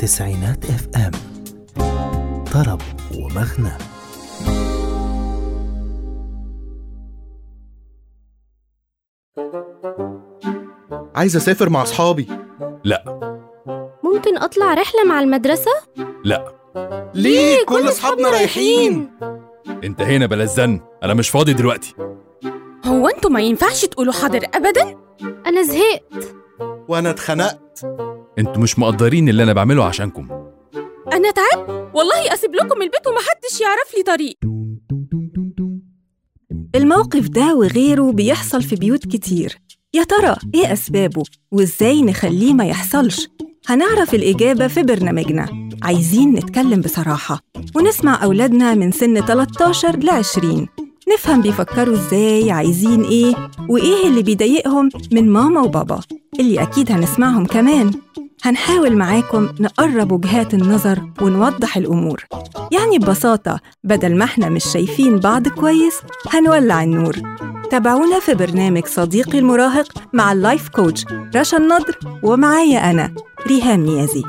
تسعينات اف ام طرب ومغنى عايز اسافر مع اصحابي لا ممكن أطلع رحلة مع المدرسة؟ لا ليه كل اصحابنا رايحين انت هنا بلا زن انا مش فاضي دلوقتي هو انتوا ما ينفعش تقولوا حاضر ابدا أنا زهقت وانا اتخنقت انتوا مش مقدرين اللي انا بعمله عشانكم انا تعب والله اسيب لكم البيت ومحدش يعرف لي طريق الموقف ده وغيره بيحصل في بيوت كتير يا ترى إيه أسبابه وإزاي نخليه ما يحصلش؟ هنعرف الإجابة في برنامجنا عايزين نتكلم بصراحة ونسمع أولادنا من سن 13 ل 20 نفهم بيفكروا إزاي عايزين إيه وإيه اللي بيضايقهم من ماما وبابا اللي أكيد هنسمعهم كمان هنحاول معاكم نقرب وجهات النظر ونوضح الأمور يعني ببساطة بدل ما احنا مش شايفين بعض كويس هنولع النور تابعونا في برنامج صديقي المراهق مع اللايف كوتش رشا النضر ومعايا أنا ريهام نيازي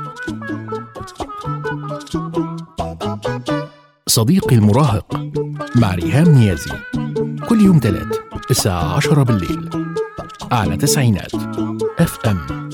صديقي المراهق مع ريهام نيازي كل يوم تلات الساعة عشرة بالليل على تسعينات اف ام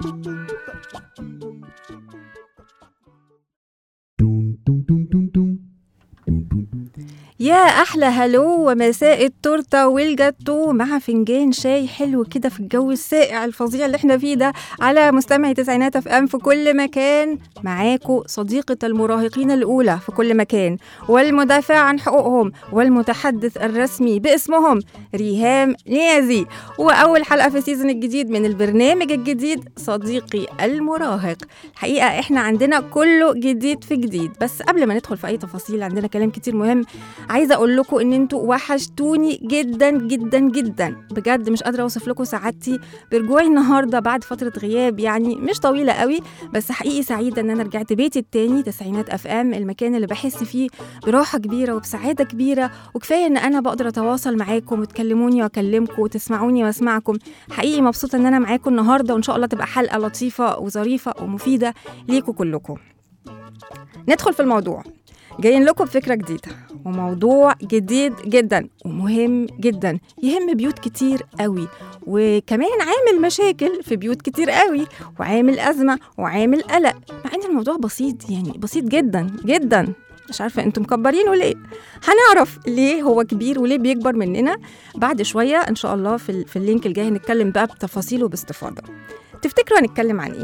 يا أحلى هلو ومساء التورتة والجاتو مع فنجان شاي حلو كده في الجو الساقع الفظيع اللي احنا فيه ده على مستمعي تسعينات اف ام في كل مكان معاكو صديقة المراهقين الأولى في كل مكان والمدافع عن حقوقهم والمتحدث الرسمي باسمهم ريهام نيازي وأول حلقة في السيزون الجديد من البرنامج الجديد صديقي المراهق الحقيقة احنا عندنا كله جديد في جديد بس قبل ما ندخل في أي تفاصيل عندنا كلام كتير مهم عايزه اقول لكم ان انتوا وحشتوني جدا جدا جدا بجد مش قادره اوصف لكم سعادتي برجوعي النهارده بعد فتره غياب يعني مش طويله قوي بس حقيقي سعيده ان انا رجعت بيتي التاني تسعينات اف ام المكان اللي بحس فيه براحه كبيره وبسعاده كبيره وكفايه ان انا بقدر اتواصل معاكم وتكلموني واكلمكم وتسمعوني واسمعكم حقيقي مبسوطه ان انا معاكم النهارده وان شاء الله تبقى حلقه لطيفه وظريفه ومفيده ليكم كلكم ندخل في الموضوع جايين لكم بفكرة جديدة وموضوع جديد جدا ومهم جدا يهم بيوت كتير قوي وكمان عامل مشاكل في بيوت كتير قوي وعامل أزمة وعامل قلق مع إن الموضوع بسيط يعني بسيط جدا جدا مش عارفة انتم مكبرينه ليه هنعرف ليه هو كبير وليه بيكبر مننا بعد شوية ان شاء الله في, ال- في اللينك الجاي هنتكلم بقى بتفاصيله باستفاضة تفتكروا هنتكلم عن ايه؟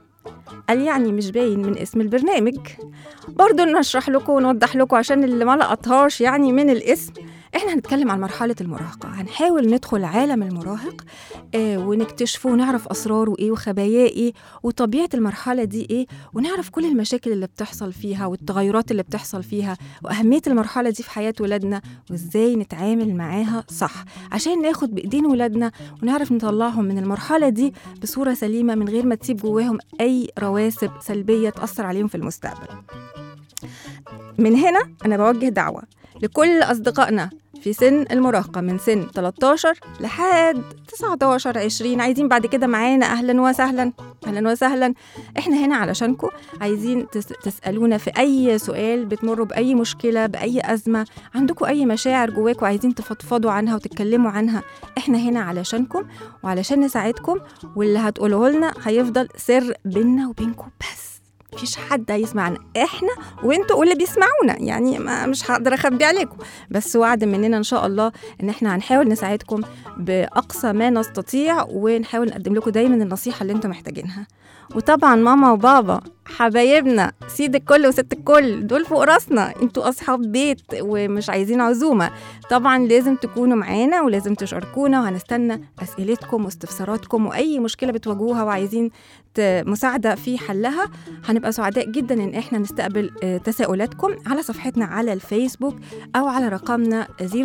قال يعني مش باين من اسم البرنامج برضه نشرح لكم ونوضح لكم عشان اللي ما لقطهاش يعني من الاسم احنا هنتكلم عن مرحلة المراهقة هنحاول ندخل عالم المراهق آه ونكتشفه ونعرف أسراره إيه وخباياه إيه وطبيعة المرحلة دي إيه ونعرف كل المشاكل اللي بتحصل فيها والتغيرات اللي بتحصل فيها وأهمية المرحلة دي في حياة ولادنا وإزاي نتعامل معاها صح عشان ناخد بإيدين ولادنا ونعرف نطلعهم من المرحلة دي بصورة سليمة من غير ما تسيب جواهم أي رواسب سلبية تأثر عليهم في المستقبل من هنا أنا بوجه دعوة لكل أصدقائنا في سن المراهقة من سن 13 لحد 19 20 عايزين بعد كده معانا أهلا وسهلا أهلا وسهلا إحنا هنا علشانكم عايزين تس تسألونا في أي سؤال بتمروا بأي مشكلة بأي أزمة عندكم أي مشاعر جواكم عايزين تفضفضوا عنها وتتكلموا عنها إحنا هنا علشانكم وعلشان نساعدكم واللي هتقوله لنا هيفضل سر بينا وبينكم بس مفيش حد هيسمعنا احنا وانتوا واللي بيسمعونا يعني ما مش هقدر اخبي عليكم بس وعد مننا ان شاء الله ان احنا هنحاول نساعدكم باقصى ما نستطيع ونحاول نقدم لكم دايما النصيحه اللي انتم محتاجينها وطبعا ماما وبابا حبايبنا سيد الكل وست الكل دول فوق راسنا انتوا اصحاب بيت ومش عايزين عزومه طبعا لازم تكونوا معانا ولازم تشاركونا وهنستنى اسئلتكم واستفساراتكم واي مشكله بتواجهوها وعايزين ت- مساعده في حلها هنبقى سعداء جدا ان احنا نستقبل آه، تساؤلاتكم على صفحتنا على الفيسبوك او على رقمنا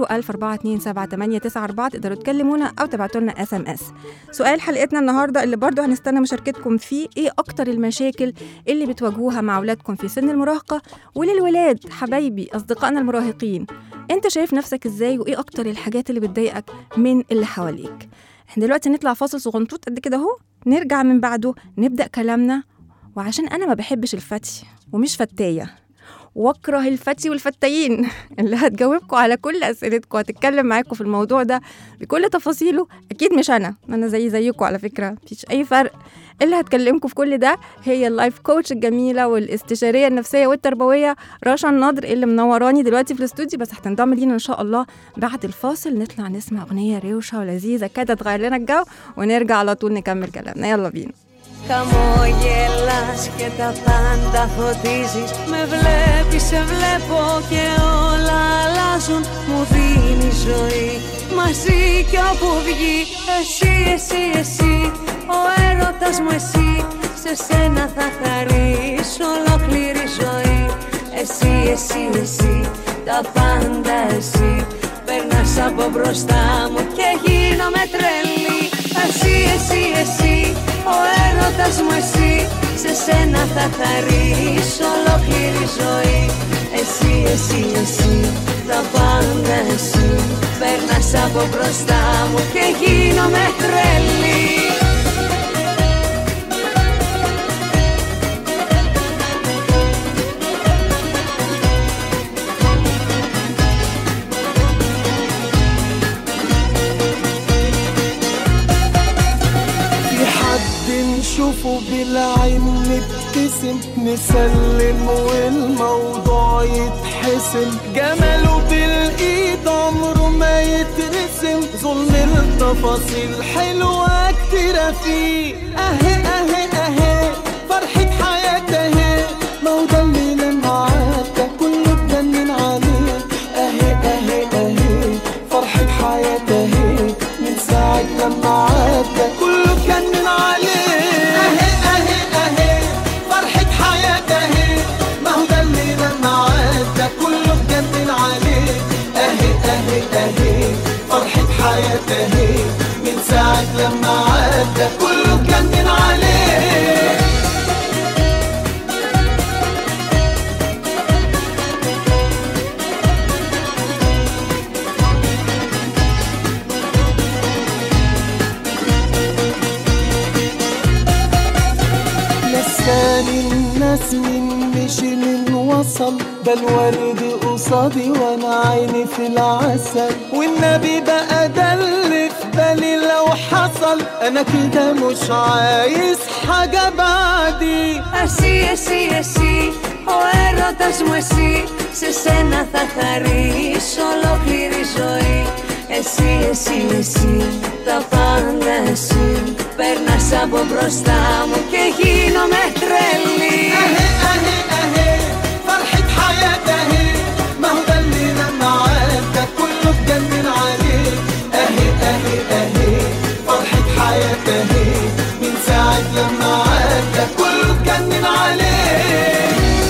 014278994 تقدروا تكلمونا او تبعتوا لنا اس ام اس سؤال حلقتنا النهارده اللي برضه هنستنى مشاركتكم فيه ايه اكتر المشاكل اللي بتواجهوها مع اولادكم في سن المراهقه وللولاد حبايبي اصدقائنا المراهقين انت شايف نفسك ازاي وايه اكتر الحاجات اللي بتضايقك من اللي حواليك احنا دلوقتي نطلع فاصل صغنطوط قد كده اهو نرجع من بعده نبدا كلامنا وعشان انا ما بحبش الفتي ومش فتايه واكره الفتي والفتايين اللي هتجاوبكم على كل اسئلتكم هتتكلم معاكم في الموضوع ده بكل تفاصيله اكيد مش انا انا زي زيكم على فكره مفيش اي فرق اللي هتكلمكم في كل ده هي اللايف كوتش الجميله والاستشاريه النفسيه والتربويه رشا النضر اللي منوراني دلوقتي في الاستوديو بس هتنضم لينا ان شاء الله بعد الفاصل نطلع نسمع اغنيه روشه ولذيذه كده تغير لنا الجو ونرجع على طول نكمل كلامنا يلا بينا Χαμογελάς και τα πάντα φωτίζεις Με βλέπεις, σε βλέπω και όλα αλλάζουν Μου δίνει ζωή μαζί κι όπου βγει Εσύ, εσύ, εσύ, ο έρωτας μου εσύ Σε σένα θα χαρείς ολόκληρη ζωή Εσύ, εσύ, εσύ, τα πάντα εσύ Περνάς από μπροστά μου και γίνομαι τρελή Εσύ, εσύ, εσύ, ο έρωτας μου εσύ Σε σένα θα χαρείς ολόκληρη ζωή Εσύ, εσύ, εσύ, τα πάντα εσύ Περνάς από μπροστά μου και γίνομαι τρελή في حد نشوفه بالعين نبتسم نسلم والموضوع يتحسم جماله بالايد عمره ما يترسم ظلم التفاصيل حلوة كتيرة فيه اهي اهي اهي فرحة حياته اهي ما هو ده اللي لما عدى كله اتجنن عليه اهي اهي اهي فرحة حياته اهي من ساعة لما عدى كله اتجنن عليه اهي اهي اهي فرحة حياته اهي ما هو ده اللي لما عدى كله اتجنن عليه اهي اهي اهي فرحة حياته اهي من ساعة لما عدى كله اتجنن عليه لساني الناس من مشي من وصل ده الورد قصادي وانا عيني في العسل والنبي بقى ده اللي في بالي لو حصل انا كده مش عايز حاجة بعدي Εσύ, εσύ, εσύ, ο έρωτας μου εσύ Σε σένα θα χαρείς ολόκληρη ζωή Εσύ, εσύ, εσύ, τα πάντα εσύ Περνάς από μπροστά μου και γίνομαι τρελή اهي اهي اهي فرحة حياته اهي ما هو ده اللي لما عدى كله اتجنن عليه اهي اهي اهي فرحة حياته اهي من ساعة لما عدى كله اتجنن عليه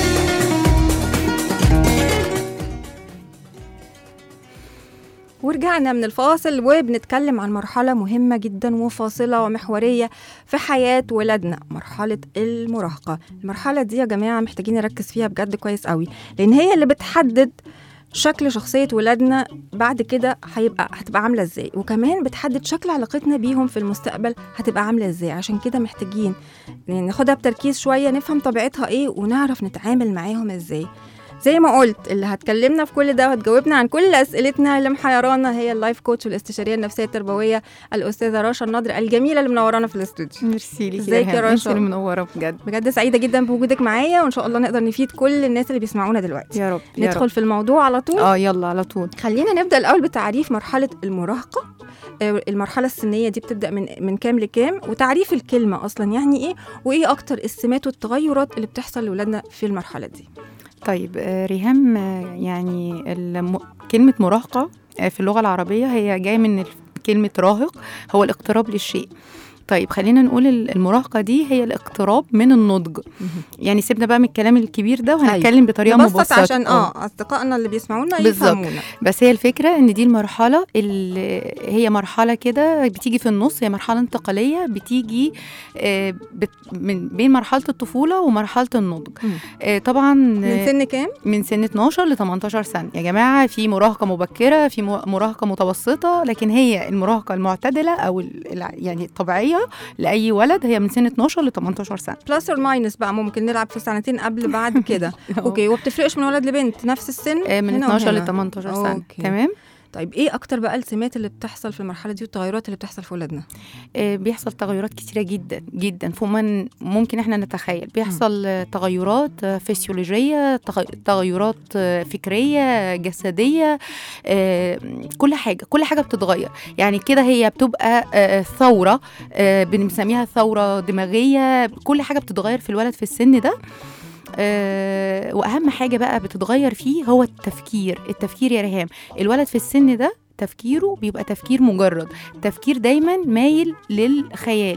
ورجعنا من الفاصل وبنتكلم عن مرحلة مهمة جدا وفاصلة ومحورية في حياة ولادنا مرحلة المراهقة المرحلة دي يا جماعة محتاجين نركز فيها بجد كويس قوي لأن هي اللي بتحدد شكل شخصية ولادنا بعد كده هيبقى هتبقى عاملة ازاي وكمان بتحدد شكل علاقتنا بيهم في المستقبل هتبقى عاملة ازاي عشان كده محتاجين يعني ناخدها بتركيز شوية نفهم طبيعتها ايه ونعرف نتعامل معاهم ازاي زي ما قلت اللي هتكلمنا في كل ده وهتجاوبنا عن كل اسئلتنا اللي محيرانا هي اللايف كوتش والاستشاريه النفسيه التربويه الاستاذه رشا النضر الجميله اللي منورانا في الاستوديو ميرسي ليكي ازيك يا ريهام؟ رشا؟ انت اللي منوره بجد بجد سعيده جدا بوجودك معايا وان شاء الله نقدر نفيد كل الناس اللي بيسمعونا دلوقتي يا رب يا ندخل رب. في الموضوع على طول اه يلا على طول خلينا نبدا الاول بتعريف مرحله المراهقه آه، المرحله السنيه دي بتبدا من من كام لكام وتعريف الكلمه اصلا يعني ايه وايه اكتر السمات والتغيرات اللي بتحصل لاولادنا في المرحله دي طيب آه، ريهام آه، يعني الم... كلمة مراهقة آه، في اللغة العربية هي جاية من الف- كلمة راهق هو الاقتراب للشيء طيب خلينا نقول ال- المراهقة دي هي الاقتراب من النضج يعني سيبنا بقى من الكلام الكبير ده وهنتكلم بطريقة نبسط مبسطة عشان اه اصدقائنا اللي بيسمعونا بالظبط. يفهمونا بس هي الفكرة ان دي المرحلة اللي هي مرحلة كده بتيجي في النص هي مرحلة انتقالية بتيجي آه، بت- من بين مرحلة الطفولة ومرحلة النضج مم. آه، طبعا من آه، سن كام من سن 12 ل 18 سنة يا جماعة في مراهقة مبكرة في مو- مراهقة متوسطة لكن هي المراهقة المعتدلة أو ال- الع- يعني الطبيعية الطبيعيه لاي ولد هي من سن 12 ل 18 سنه بلس اور ماينس بقى ممكن نلعب في سنتين قبل بعد كده اوكي وبتفرقش من ولد لبنت نفس السن آه، من هنا 12 ل وهنا. 18 سنه أوكي. تمام طيب ايه اكتر بقى السمات اللي بتحصل في المرحله دي والتغيرات اللي بتحصل في ولادنا آه، بيحصل تغيرات كتيرة جدا جدا فوق ما ممكن احنا نتخيل بيحصل آه، تغيرات آه، فسيولوجية تغ- تغيرات آه، فكرية جسدية آه، كل حاجة كل حاجة بتتغير يعني كده هي بتبقى آه، ثورة آه، بنسميها ثورة دماغية كل حاجة بتتغير في الولد في السن ده آه، واهم حاجه بقى بتتغير فيه هو التفكير التفكير يا ريهام الولد في السن ده تفكيره بيبقى تفكير مجرد تفكير دايما مايل للخيال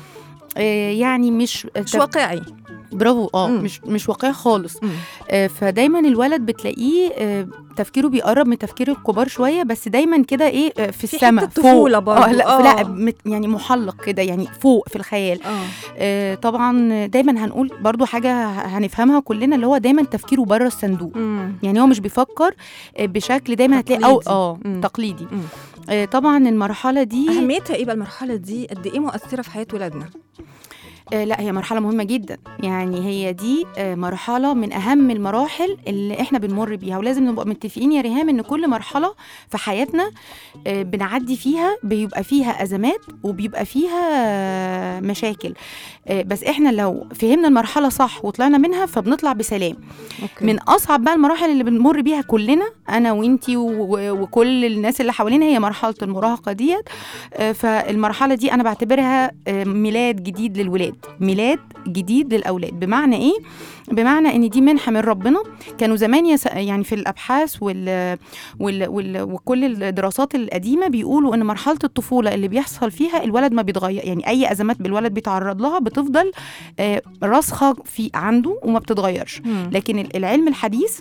آه، يعني مش مش واقعي برافو اه مم. مش مش واقعي خالص مم. آه، فدايما الولد بتلاقيه آه، تفكيره بيقرب من تفكير الكبار شويه بس دايما كده ايه آه، في في السماء حتة طفولة برضو، اه لا آه. لا مت- يعني محلق كده يعني فوق في الخيال اه آه، طبعا دايما هنقول برضو حاجه هنفهمها كلنا اللي هو دايما تفكيره بره الصندوق مم. يعني هو مش بيفكر آه، بشكل دايما هتلاقي او تقليدي. اه مم. تقليدي مم. آه، طبعا المرحله دي اهميتها ايه بقى المرحله دي قد ايه مؤثره في حياه ولادنا آه، لا هي مرحلة مهمة جدا يعني هي دي آه، مرحلة من أهم المراحل اللي احنا بنمر بيها ولازم نبقى متفقين يا ريهام إن كل مرحلة في حياتنا آه، بنعدي فيها بيبقى فيها أزمات وبيبقى فيها آه، مشاكل آه، بس احنا لو فهمنا المرحلة صح وطلعنا منها فبنطلع بسلام اوكي من أصعب بقى المراحل اللي بنمر بيها كلنا أنا وإنتي و- و- وكل الناس اللي حوالينا هي مرحلة المراهقة ديت آه، فالمرحلة دي أنا بعتبرها آه، ميلاد جديد للولاد ميلاد جديد للأولاد بمعنى إيه؟ بمعنى إن دي منحة من ربنا كانوا زمان يس... يعني في الأبحاث وال... وال... وال... وكل الدراسات القديمة بيقولوا إن مرحلة الطفولة اللي بيحصل فيها الولد ما بيتغير يعني أي أزمات بالولد بيتعرض لها بتفضل آه، راسخة في عنده وما بتتغيرش مم. لكن ال- العلم الحديث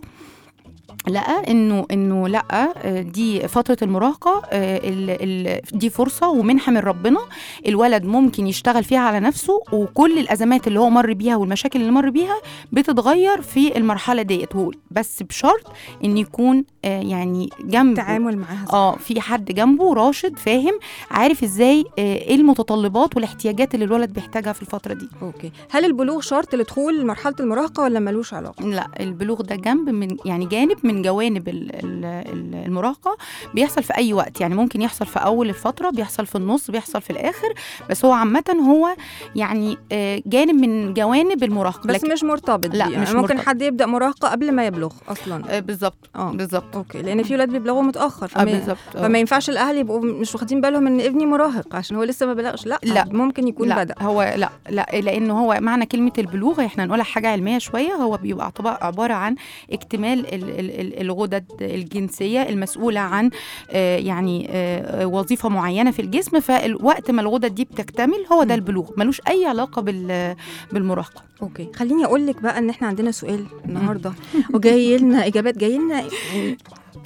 لقى انه انه لا آه، دي فتره المراهقه آه، ال ال دي فرصه ومنحه من ربنا الولد ممكن يشتغل فيها على نفسه وكل الازمات اللي هو مر بيها والمشاكل اللي مر بيها بتتغير في المرحله ديت هو بس بشرط ان يكون آه، يعني جنب تعامل معاها صح. اه في حد جنبه راشد فاهم عارف ازاي آه، ايه المتطلبات والاحتياجات اللي الولد بيحتاجها في الفتره دي اوكي هل البلوغ شرط لدخول مرحله المراهقه ولا ملوش علاقه لا البلوغ ده جنب من يعني جانب من جوانب ال- ال- ال- المراهقه بيحصل في اي وقت يعني ممكن يحصل في اول الفتره بيحصل في النص بيحصل في الاخر بس هو عامه هو يعني آه، جانب من جوانب المراهقه بس مش مرتبط لا، بيه. مش يعني ممكن مرتبط. حد يبدا مراهقه قبل ما يبلغ اصلا آه، بالظبط اه بالظبط اوكي لان في ولاد بيبلغوا متاخر اه فما, بالظبط آه. فما ينفعش الاهل يبقوا مش واخدين بالهم ان ابني مراهق عشان هو لسه ما بلغش لا لا. ممكن يكون لا بدا هو لا لا لان هو معنى كلمه البلوغ احنا هنقولها حاجه علميه شويه هو بيبقى عطبا- عباره عن اكتمال ال- ال- ال- الغدد الجنسيه المسؤوله عن آه، يعني آه، وظيفه معينه في الجسم فالوقت ما الغدد دي بتكتمل هو ده مم. البلوغ ملوش اي علاقه بال بالمراهقه اوكي خليني اقول لك بقى ان احنا عندنا سؤال النهارده وجاي لنا اجابات جاي لنا يعني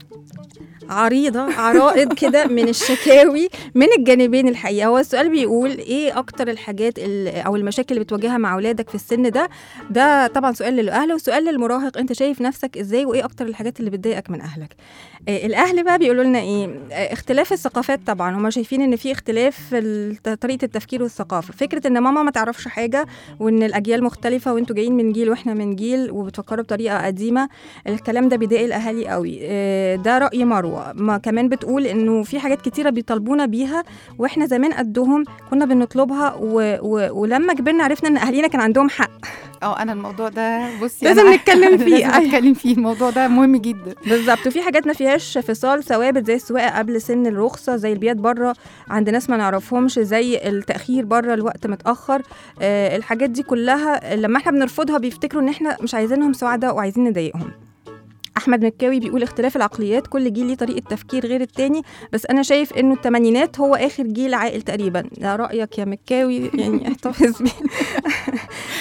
عريضة عرائض كده من الشكاوي من الجانبين الحقيقة هو السؤال بيقول ايه اكتر الحاجات ال- او المشاكل اللي بتواجهها مع اولادك في السن ده ده طبعا سؤال للاهل وسؤال للمراهق انت شايف نفسك ازاي وايه اكتر الحاجات اللي بتضايقك من اهلك آه الاهل بقى بيقولوا لنا ايه آه اختلاف الثقافات طبعا هم شايفين ان في اختلاف في الت- طريقة التفكير والثقافة فكرة ان ماما ما تعرفش حاجة وان الاجيال مختلفة وانتوا جايين من جيل واحنا من جيل وبتفكروا بطريقة قديمة الكلام ده بيضايق الاهالي قوي آه، ده راي مروه ما كمان بتقول انه في حاجات كتيره بيطالبونا بيها واحنا زمان قدهم كنا بنطلبها و... و... ولما كبرنا عرفنا ان اهالينا كان عندهم حق اه انا الموضوع ده بصي لازم أنا- نتكلم فيه. لازم نتكلم فيه الموضوع ده مهم جدا بالظبط وفي حاجات ما فيهاش فصال ثوابت زي السواقه قبل سن الرخصه زي البيات بره عند ناس ما نعرفهمش زي التاخير بره الوقت متاخر آه الحاجات دي كلها لما احنا بنرفضها بيفتكروا ان احنا مش عايزينهم سعداء وعايزين نضايقهم احمد مكاوي بيقول اختلاف العقليات كل جيل ليه طريقه تفكير غير التاني بس انا شايف انه الثمانينات هو اخر جيل عاقل تقريبا ده رايك يا مكاوي يعني احتفظ بيه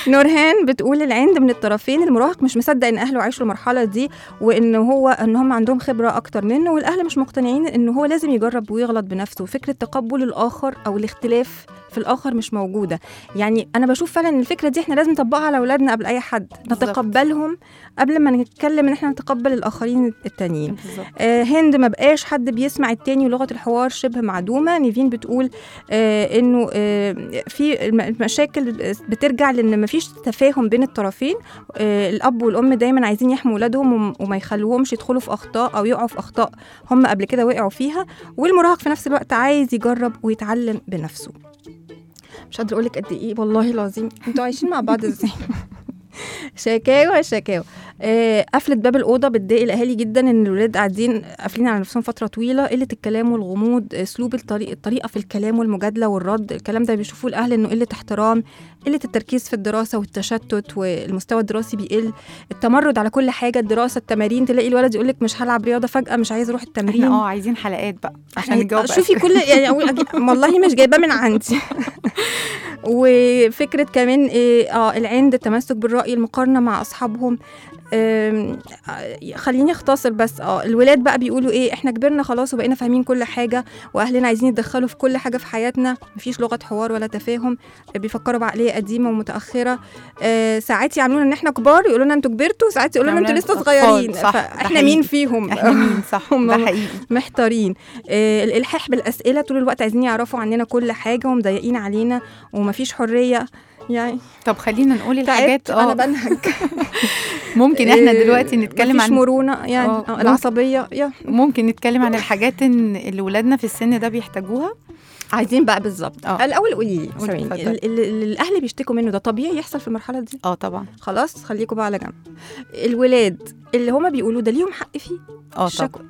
نورهان بتقول العند من الطرفين المراهق مش مصدق ان اهله عاشوا المرحله دي وان هو ان هم عندهم خبره اكتر منه والاهل مش مقتنعين ان هو لازم يجرب ويغلط بنفسه فكره تقبل الاخر او الاختلاف في الاخر مش موجوده يعني انا بشوف فعلا ان الفكره دي احنا لازم نطبقها على اولادنا قبل اي حد بالظبط. نتقبلهم قبل ما نتكلم ان احنا نتقبل الاخرين التانيين بالظبط آه هند ما بقاش حد بيسمع التاني ولغه الحوار شبه معدومه نيفين بتقول آه انه آه في الم- المشاكل بترجع لان ما فيش تفاهم بين الطرفين آه الاب والام دايما عايزين يحموا ولادهم وم- وما يخلوهمش يدخلوا في اخطاء او يقعوا في اخطاء هم قبل كده وقعوا فيها والمراهق في نفس الوقت عايز يجرب ويتعلم بنفسه مش قادره اقول لك قد ايه والله العظيم انتوا عايشين مع بعض ازاي شكاوى شكاوى آه، قفلة باب الأوضة بتضايق الأهالي جدا إن الولاد قاعدين قافلين على نفسهم فترة طويلة قلة الكلام والغموض أسلوب الطريق الطريقة في الكلام والمجادلة والرد الكلام ده بيشوفوه الأهل إنه قلة احترام قلة التركيز في الدراسة والتشتت والمستوى الدراسي بيقل التمرد على كل حاجة الدراسة التمارين تلاقي الولد يقول لك مش هلعب رياضة فجأة مش عايز أروح التمرين احنا اه عايزين حلقات بقى عشان يعني نجاوب شوفي أسئلة. كل يعني أقول أجي- والله مش جايباه من عندي وفكره كمان إيه اه العند التمسك بالراي المقارنه مع اصحابهم آم، آه، خليني اختصر بس اه الولاد بقى بيقولوا ايه احنا كبرنا خلاص وبقينا فاهمين كل حاجه واهلنا عايزين يتدخلوا في كل حاجه في حياتنا مفيش لغه حوار ولا تفاهم بيفكروا بعقليه قديمه ومتاخره آه ساعات يعاملونا ان احنا كبار يقولوا لنا انتوا كبرتوا ساعات يقولوا لنا انتوا يعملونا لسه أطفال. صغيرين صح، ده فاحنا حقيقي. مين فيهم احنا مين صح هم- ده حقيقي محتارين آه الالحاح بالاسئله طول الوقت عايزين يعرفوا عننا كل حاجه ومضايقين علينا ومفيش حريه يعني طب خلينا نقول تعبت الحاجات انا اه بنهج ممكن احنا آه، دلوقتي نتكلم مفيش عن مرونه يعني آه، آه العصبيه يا ممكن نتكلم عن الحاجات إن- اللي ولادنا في السن ده بيحتاجوها عايزين بقى بالظبط آه. الاول قولي لي قولي، ثواني اتفضلي. ال- ال- اللي الاهل بيشتكوا منه ده طبيعي يحصل في المرحله دي اه طبعا خلاص خليكم بقى على جنب الولاد اللي هما بيقولوا ده ليهم حق فيه اه الشكوى. طبعا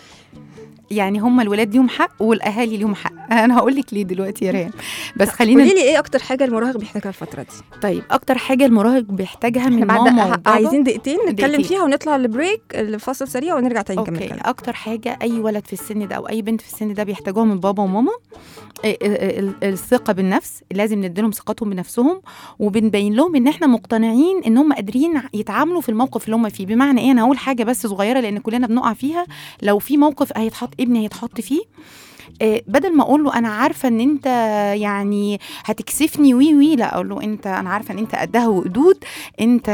يعني هم الولاد ليهم حق والاهالي ليهم حق انا هقول لك ليه دلوقتي يا ريم بس خلينا قولي لي ايه اكتر حاجه المراهق بيحتاجها الفتره دي طيب اكتر حاجه المراهق بيحتاجها من احنا بعد ماما ع- وبابا عايزين دقيقتين نتكلم دقيقتين. فيها ونطلع البريك الفاصل سريع ونرجع تاني نكمل اوكي كلام اكتر حاجه اي ولد في السن ده او اي بنت في السن ده بيحتاجوها من بابا وماما إيه، إيه، ال- الثقه بالنفس لازم نديلهم ثقتهم بنفسهم وبنبين لهم ان احنا مقتنعين ان هم قادرين يتعاملوا في الموقف اللي هم فيه بمعنى ايه انا هقول حاجه بس صغيره لان كلنا بنقع فيها لو في موقف هيتحط ابني هيتحط فيه آه، بدل ما اقول له انا عارفه ان انت يعني هتكسفني وي وي لا اقول له انت انا عارفه ان انت قدها وقدود انت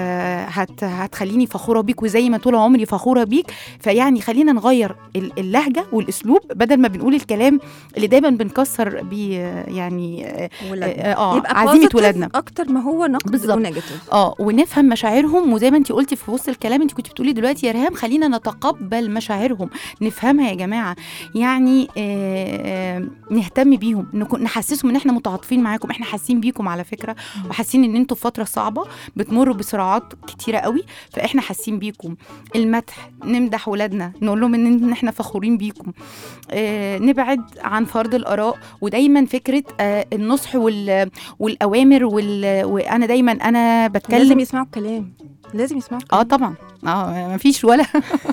هت هتخليني فخوره بيك وزي ما طول عمري فخوره بيك فيعني خلينا نغير ال- اللهجه والاسلوب بدل ما بنقول الكلام اللي دايما بنكسر بيه آه، يعني اه ولادنا. آه، يبقى عزيمه positive ولادنا اكتر ما هو نقد بالظبط. ونيجاتيف اه ونفهم مشاعرهم وزي ما انت قلتي في وسط الكلام انت كنت بتقولي دلوقتي يا ريهام خلينا نتقبل مشاعرهم نفهمها يا جماعه يعني آه آه نهتم بيهم نكون نحسسهم ان احنا متعاطفين معاكم احنا حاسين بيكم على فكره وحاسين ان انتوا في فتره صعبه بتمروا بصراعات كتيره قوي فاحنا حاسين بيكم المدح نمدح ولادنا نقول لهم ان إن احنا فخورين بيكم آه نبعد عن فرض الاراء ودايما فكره آه النصح وال والاوامر وال... وانا دايما انا لازم بتكلم يسمعوا الكلام لازم يسمعوا اه الكلام طبعا اه مفيش ولا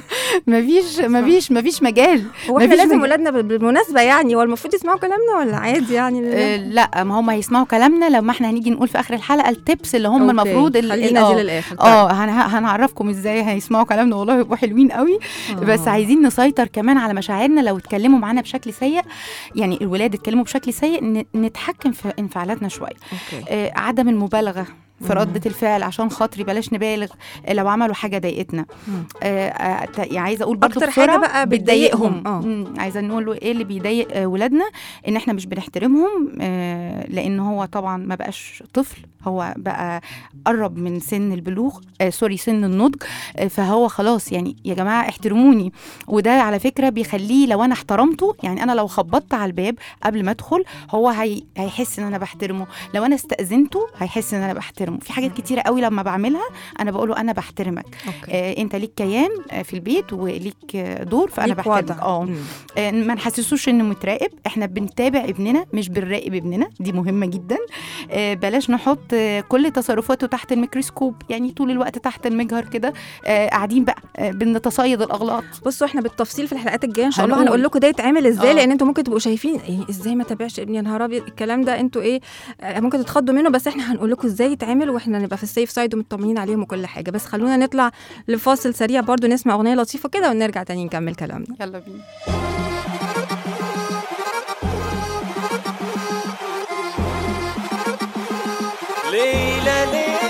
مفيش مفيش مفيش مجال هو احنا مفيش لازم مجال. ولادنا بال- بالمناسبه يعني هو المفروض يسمعوا كلامنا ولا عادي يعني آه لا ما هم هيسمعوا كلامنا لما احنا هنيجي نقول في اخر الحلقه التبس اللي هم أوكي، المفروض ال- خلينا ال- دي آه. للاخر طيب. اه هن- هنعرفكم ازاي هيسمعوا كلامنا والله يبقوا حلوين قوي بس آه. عايزين نسيطر كمان على مشاعرنا لو اتكلموا معانا بشكل سيء يعني الولاد اتكلموا بشكل سيء ن- نتحكم في انفعالاتنا شويه اوكي آه عدم المبالغه في مم. ردة الفعل عشان خاطري بلاش نبالغ آه، لو عملوا حاجة ضايقتنا مم. آه، آه، ت- يعني عايزة أقول برضو أكتر حاجة بسرعة بقى بتضايقهم. آه. مم، عايزة نقول له إيه اللي بيضايق آه، ولادنا إن إحنا مش بنحترمهم آه، لأن هو طبعا ما بقاش طفل هو بقى قرب من سن البلوغ آه سوري سن النضج آه فهو خلاص يعني يا جماعة احترموني وده على فكرة بيخليه لو أنا احترمته يعني أنا لو خبطت على الباب قبل ما أدخل هو هي هيحس إن أنا بحترمه لو أنا استأذنته هيحس إن أنا بحترمه في حاجات كتيرة قوي لما بعملها أنا بقوله أنا بحترمك اوكي آه انت ليك كيان آه في البيت وليك آه دور فانا ليك بحترمك وضع. اه مم. آه، ما نحسسوش انه متراقب احنا بنتابع ابننا مش بنراقب ابننا دي مهمه جدا آه، بلاش نحط آه، كل تصرفاته تحت الميكروسكوب يعني طول الوقت تحت المجهر كده آه، قاعدين بقى آه، بنتصيد الاغلاط بصوا احنا بالتفصيل في الحلقات الجايه ان شاء الله هنقول. هنقول لكم ده يتعمل ازاي آه. لان انتوا ممكن تبقوا شايفين ايه ازاي ما تابعش ابني يا نهار ابيض الكلام ده انتوا ايه آه، ممكن تتخضوا منه بس احنا هنقول لكم ازاي يتعمل كامل واحنا نبقى في السيف سايد ومطمنين عليهم وكل حاجه بس خلونا نطلع لفاصل سريع برضو نسمع اغنيه لطيفه كده ونرجع تاني نكمل كلامنا يلا بينا ليلى ليلى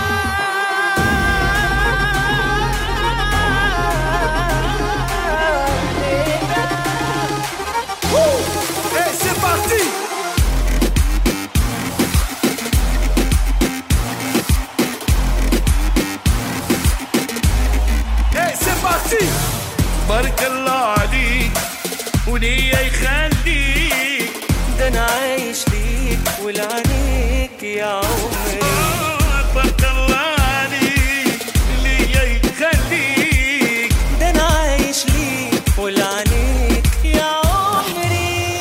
Et c'est parti Et c'est parti بارك الله عليك وليا يخليك ده انا عايش ليك ولعنيك يا عمري بارك الله عليك ليا يخليك ده انا عايش ليك ولعنيك يا عمري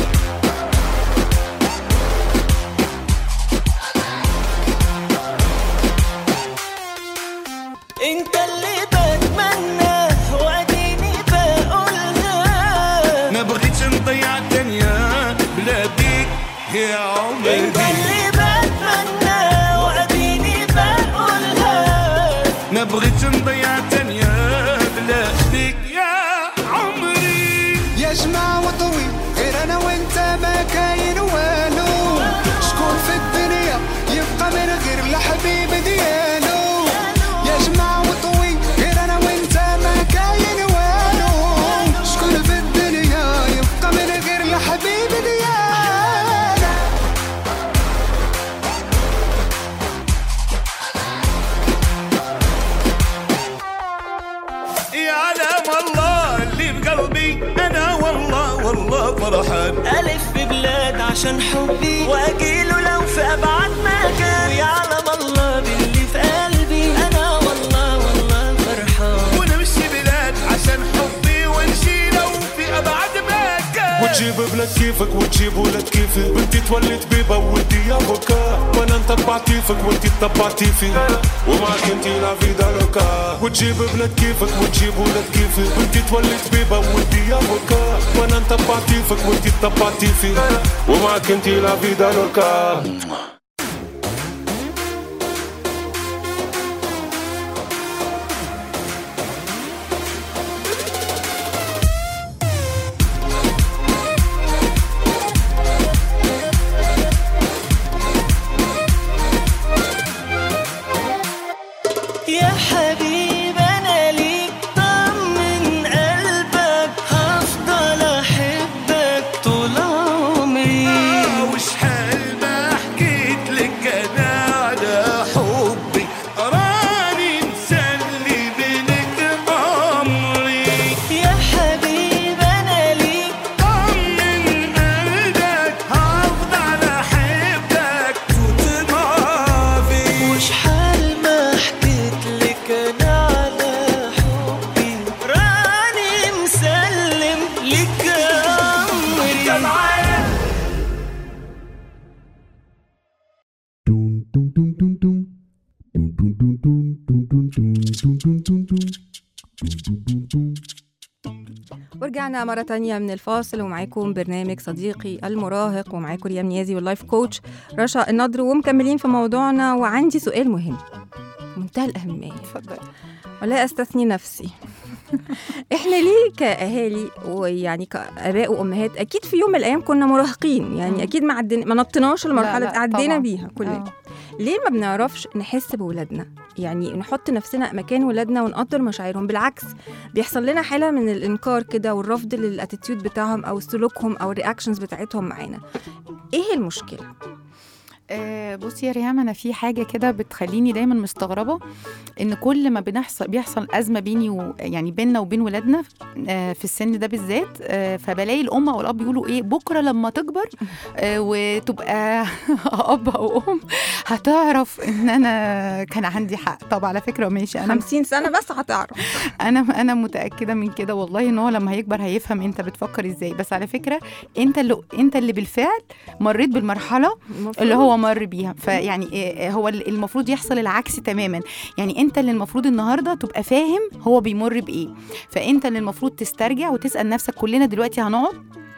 انت اللي بتمنى واديني بقولها ما بغيتش نضيع الدنيا بلا بيك يا عمري انت اللي بتمنى واديني بقولها ما بغيتش نضيع الدنيا بلا بيك يا عمري يا جماعة وطوي غير أنا وأنت ما كاين والو شكون في الدنيا يبقى من غير الحبيب ديالو يا جماعة وطوي غير أنا وأنت ما كاين والو شكون في الدنيا يبقى من غير الحبيب ديالو يا علام الله اللي بقلبي انا والله والله فرحان ألف ببلاد عشان حبي وأجيله لو في أبعد مكان ويعلم الله باللي في قلبي أنا والله والله فرحان ونمشي بلاد عشان حبي ونشي لو في ابعد مكان وتجيب بلاد كيفك وتجيب ولاد كيفي بنتي تولي طبيبة وولدي افوكا وانا نتبع كيفك وانتي تتبع كيفي ومعك انتي لا فيدا لوكا وتجيب بلاد كيفك وتجيب ولاد كيفي بنتي تولي طبيبة وولدي افوكا وانا نتبع كيفك وانتي تتبع كيفي ومعك انتي لا فيدا لوكا يا حبيب أنا ليك طمن قلبك هفضل أحبك طول عمري وشحال ما حكيت لك انا على حبي راني مسلي بينك عمري يا حبيب أنا ليك طمن قلبك هفضل احبك طول ما في وشحال ما حكيت لك أنا على حبي راني مسلم لك عمري ورجعنا مرة تانية من الفاصل ومعاكم برنامج صديقي المراهق ومعاكم ريم نيازي واللايف كوتش رشا النضر ومكملين في موضوعنا وعندي سؤال مهم منتهى الأهمية اتفضل ولا أستثني نفسي احنا ليه كأهالي ويعني كآباء وأمهات أكيد في يوم من الأيام كنا مراهقين يعني أكيد ما عدنا ما نطيناش المرحلة لا، عدينا طبعاً. بيها كلنا آه. ليه ما بنعرفش نحس بولادنا يعني نحط نفسنا مكان ولادنا ونقدر مشاعرهم بالعكس بيحصل لنا حاله من الانكار كده والرفض للاتيتيود بتاعهم او سلوكهم او الرياكشنز بتاعتهم معانا ايه المشكله آه، بصي يا ريهام انا في حاجه كده بتخليني دايما مستغربه ان كل ما بنحصل بيحصل ازمه بيني و يعني بيننا وبين ولادنا آه، في السن ده بالذات آه، فبلاقي الام او الاب يقولوا ايه بكره لما تكبر آه، وتبقى اب او ام هتعرف ان انا كان عندي حق طب على فكره ماشي انا 50 سنه بس هتعرف انا انا متاكده من كده والله ان هو لما هيكبر هيفهم انت بتفكر ازاي بس على فكره انت اللي انت اللي بالفعل مريت بالمرحله اللي هو مر بيها فيعني إيه- هو ال- المفروض يحصل العكس تماما يعني انت اللي المفروض النهارده تبقى فاهم هو بيمر بايه فانت اللي المفروض تسترجع وتسال نفسك كلنا دلوقتي هنقعد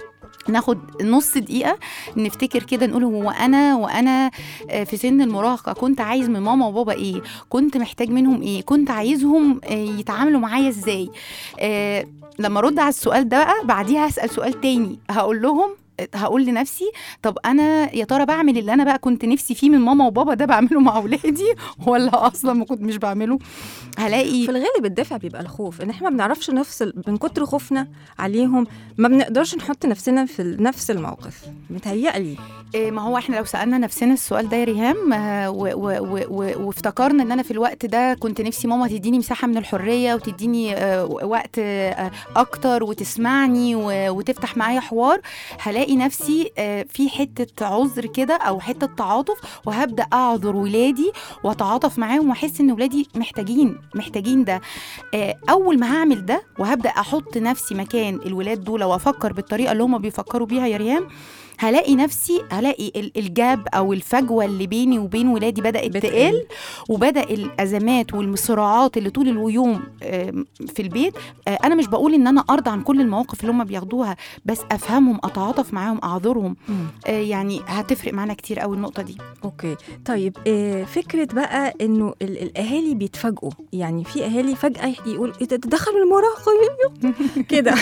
ناخد نص دقيقة نفتكر كده نقول هو أنا وأنا آه، في سن المراهقة كنت عايز من ماما وبابا إيه كنت محتاج منهم إيه كنت عايزهم آه، يتعاملوا معايا إزاي آه، لما أرد على السؤال ده بقى بعديها هسأل سؤال تاني هقول لهم هقول لنفسي طب انا يا ترى بعمل اللي انا بقى كنت نفسي فيه من ماما وبابا ده بعمله مع اولادي ولا اصلا ما كنت مش بعمله هلاقي في الغالب الدافع بيبقى الخوف ان احنا ما بنعرفش نفصل من كتر خوفنا عليهم ما بنقدرش نحط نفسنا في نفس الموقف متهيألي إيه، ما هو احنا لو سالنا نفسنا السؤال ده يا ريهام آه، و- و- و- و- وافتكرنا ان انا في الوقت ده كنت نفسي ماما تديني مساحه من الحريه وتديني آه، وقت آه، اكتر وتسمعني و- وتفتح معايا حوار هلاقي نفسي آه، في حته عذر كده او حته تعاطف وهبدا اعذر ولادي واتعاطف معاهم واحس ان ولادي محتاجين محتاجين ده آه، اول ما هعمل ده وهبدا احط نفسي مكان الولاد دول وافكر بالطريقه اللي هم بيفكروا بيها يا ريهام هلاقي نفسي هلاقي ال- الجاب او الفجوه اللي بيني وبين ولادي بدات بتقل. تقل وبدا الازمات والصراعات اللي طول اليوم آم، في البيت آه، انا مش بقول ان انا ارضى عن كل المواقف اللي هم بياخدوها بس افهمهم اتعاطف معاهم اعذرهم آه، يعني هتفرق معانا كتير قوي النقطه دي اوكي طيب آه، فكره بقى انه ال- الاهالي بيتفاجئوا يعني في اهالي فجاه يقول ايه ده ده دخل المراهقه كده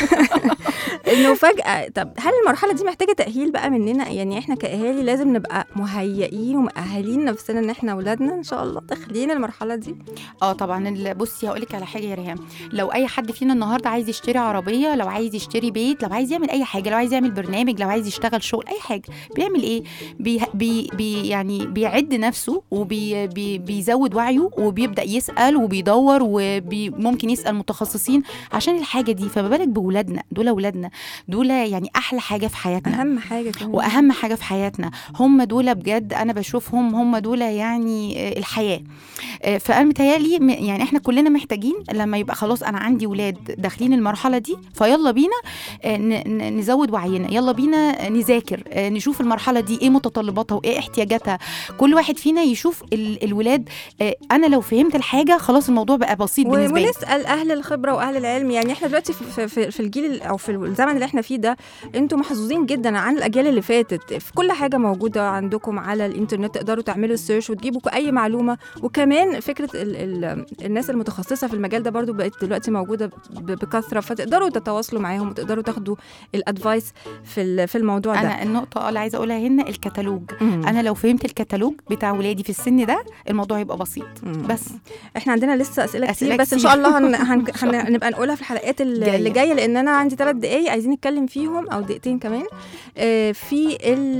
انه فجاه طب هل المرحله دي محتاجه تاهيل بقى مننا يعني احنا كاهالي لازم نبقى مهيئين ومؤهلين نفسنا ان احنا اولادنا ان شاء الله داخلين المرحله دي اه طبعا ال- بصي هقول لك على حاجه يا ريهام لو اي حد فينا النهارده عايز يشتري عربيه لو عايز يشتري بيت لو عايز يعمل اي حاجه لو عايز يعمل برنامج لو عايز يشتغل شغل اي حاجه بيعمل ايه بي بي بي يعني بيعد نفسه وبي بي بيزود وعيه وبيبدا يسال وبيدور وممكن يسال متخصصين عشان الحاجه دي فما بالك بولادنا دول اولادنا دول يعني احلى حاجه في حياتنا اهم حاجه كمان واهم حاجه في حياتنا هم دول بجد انا بشوفهم هم دول يعني آه، الحياه آه، فانا متهيألي م- يعني احنا كلنا محتاجين لما يبقى خلاص انا عندي ولاد داخلين المرحله دي فيلا بينا آه، ن- ن- نزود وعينا يلا بينا نذاكر آه، نشوف المرحله دي ايه متطلباتها وايه احتياجاتها كل واحد فينا يشوف ال- الولاد آه، انا لو فهمت الحاجه خلاص الموضوع بقى بسيط و- بالنسبه لي ونسال اهل الخبره واهل العلم يعني احنا دلوقتي في, في, في الجيل ال- او في الزمن اللي احنا فيه ده انتوا محظوظين جدا عن الاجيال اللي فاتت في كل حاجه موجوده عندكم على الانترنت تقدروا تعملوا سيرش وتجيبوا اي معلومه وكمان فكره ال ال الناس المتخصصه في المجال ده برضو بقت دلوقتي موجوده ب- بكثره فتقدروا تتواصلوا معاهم وتقدروا تاخدوا الادفايس في ال- في الموضوع ده انا النقطه اللي عايزه اقولها هنا الكتالوج مم. انا لو فهمت الكتالوج بتاع ولادي في السن ده الموضوع يبقى بسيط مم. بس احنا عندنا لسه اسئله, أسئلة كتير بس ان كتير. شاء الله هن... هن... هن... هنبقى نقولها في الحلقات ال- جاية. اللي جايه لان انا عندي ثلاث دقايق عايزين نتكلم فيهم او دقيقتين كمان آه، في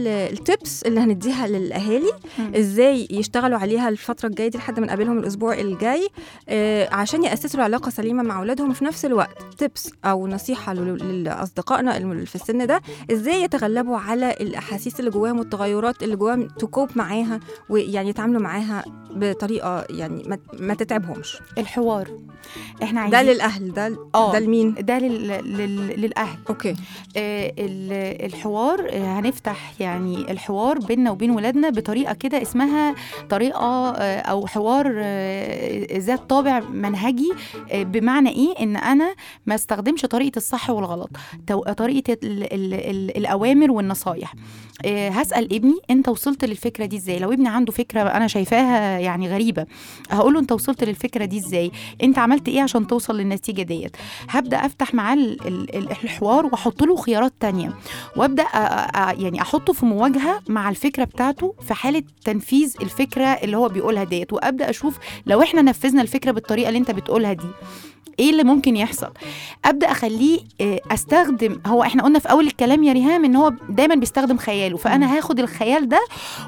التبس اللي هنديها للاهالي مم. ازاي يشتغلوا عليها الفتره الجايه دي لحد ما نقابلهم الاسبوع الجاي آه، عشان ياسسوا علاقه سليمه مع اولادهم وفي نفس الوقت تبس او نصيحه لل- لاصدقائنا الم- في السن ده ازاي يتغلبوا على الاحاسيس اللي جواهم والتغيرات اللي جواهم تكوب معاها ويعني يتعاملوا معاها بطريقه يعني ما, ما تتعبهمش الحوار احنا ده عايزين للاهل ده اه ده لمين ده لل... لل... للاهل اوكي آه ال- الحوار آه، هنفتح يعني الحوار بيننا وبين ولادنا بطريقه كده اسمها طريقه آه، او حوار آه، ذات طابع منهجي آه، بمعنى ايه ان انا ما استخدمش طريقه الصح والغلط تو- طريقه ال ال ال الاوامر والنصايح آه، هسال ابني انت وصلت للفكره دي ازاي لو ابني عنده فكره انا شايفاها يعني غريبه هقول له انت وصلت للفكره دي ازاي انت عملت ايه عشان توصل للنتيجه ديت هبدا افتح معاه ال- ال- ال- الحوار واحط له خيارات تانية وابدا أ- أ- يعني احطه في مواجهه مع الفكره بتاعته في حاله تنفيذ الفكره اللي هو بيقولها ديت وابدا اشوف لو احنا نفذنا الفكره بالطريقه اللي انت بتقولها دي ايه اللي ممكن يحصل ابدا اخليه آه، استخدم هو احنا قلنا في اول الكلام يا ريهام ان هو دايما بيستخدم خياله فانا هاخد الخيال ده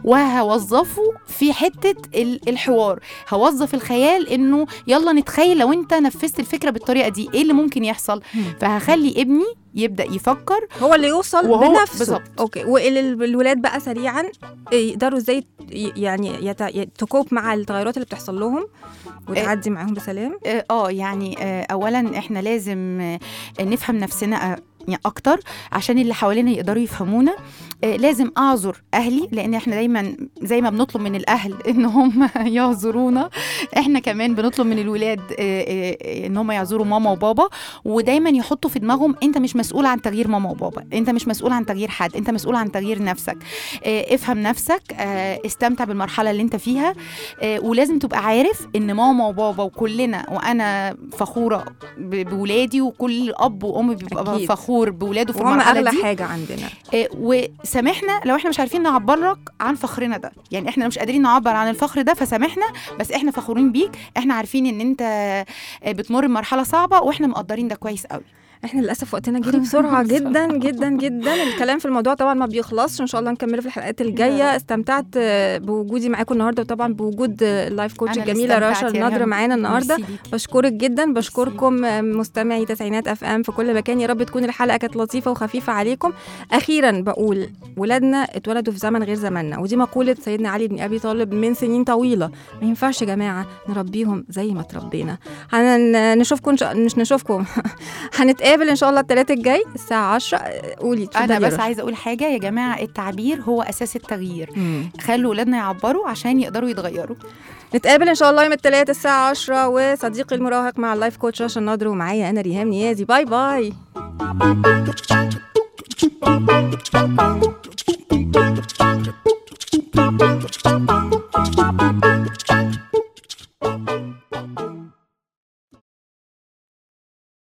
وهوظفه في حته ال- الحوار هوظف الخيال انه يلا نتخيل لو انت نفذت الفكره بالطريقه دي ايه اللي ممكن يحصل فهخلي ابني يبدا يفكر هو اللي يوصل وهو- بنفسه بالظبط. اوكي والولاد بقى سريعا يقدروا ازاي ي- يعني يت... ي- تكوب مع التغيرات اللي بتحصل لهم وتعدي معاهم بسلام اه آه، يعني آه اولا احنا لازم آه، نفهم نفسنا آه، يعني اكتر عشان اللي حوالينا يقدروا يفهمونا آه، لازم اعذر اهلي لان احنا دايما زي ما بنطلب من الاهل ان هم يعذرونا احنا كمان بنطلب من الولاد آه، آه، ان هم يعذروا ماما وبابا ودايما يحطوا في دماغهم انت مش مسؤول عن تغيير ماما وبابا انت مش مسؤول عن تغيير حد انت مسؤول عن تغيير نفسك آه، افهم نفسك آه، استمتع بالمرحله اللي انت فيها آه، ولازم تبقى عارف ان ماما وبابا وكلنا وانا فخوره ب- بولادي وكل اب وام بيبقى أكيد. فخور بولاده في وهم المرحله اغلى دي حاجه عندنا آه، وسامحنا لو احنا مش عارفين نعبر لك عن فخرنا ده يعني احنا مش قادرين نعبر عن الفخر ده فسامحنا بس احنا فخورين بيك احنا عارفين ان انت آه، بتمر بمرحله صعبه واحنا مقدرين ده كويس قوي احنا للاسف وقتنا جري بسرعه جدا جدا جدا الكلام في الموضوع طبعا ما بيخلصش ان شاء الله نكمله في الحلقات الجايه استمتعت آه، بوجودي معاكم النهارده وطبعا بوجود آه، اللايف كوتش أنا اللي الجميله رشا استمتعت يا النضر ريهام. معانا النهارده ميرسي ليكي. بشكرك جدا بشكركم آه، مستمعي تسعينات اف ام في كل مكان يا رب تكون الحلقه كانت لطيفه وخفيفه عليكم اخيرا بقول ولادنا اتولدوا في زمن غير زماننا ودي مقوله سيدنا علي بن ابي طالب من سنين طويله ما ينفعش يا جماعه نربيهم زي ما تربينا هنشوفكم مش نشوفكم هنتقابل ان شاء الله الثلاث الجاي الساعه 10 قولي انا اتفضلي يا بس رشا. عايزه اقول حاجه يا جماعه التعبير هو اساس التغيير مم. خلوا ولادنا يعبروا عشان يقدروا يتغيروا نتقابل ان شاء الله يوم الثلاث الساعه 10 وصديقي المراهق مع اللايف كوتش رشا النضر ومعايا انا ريهام نيازي باي باي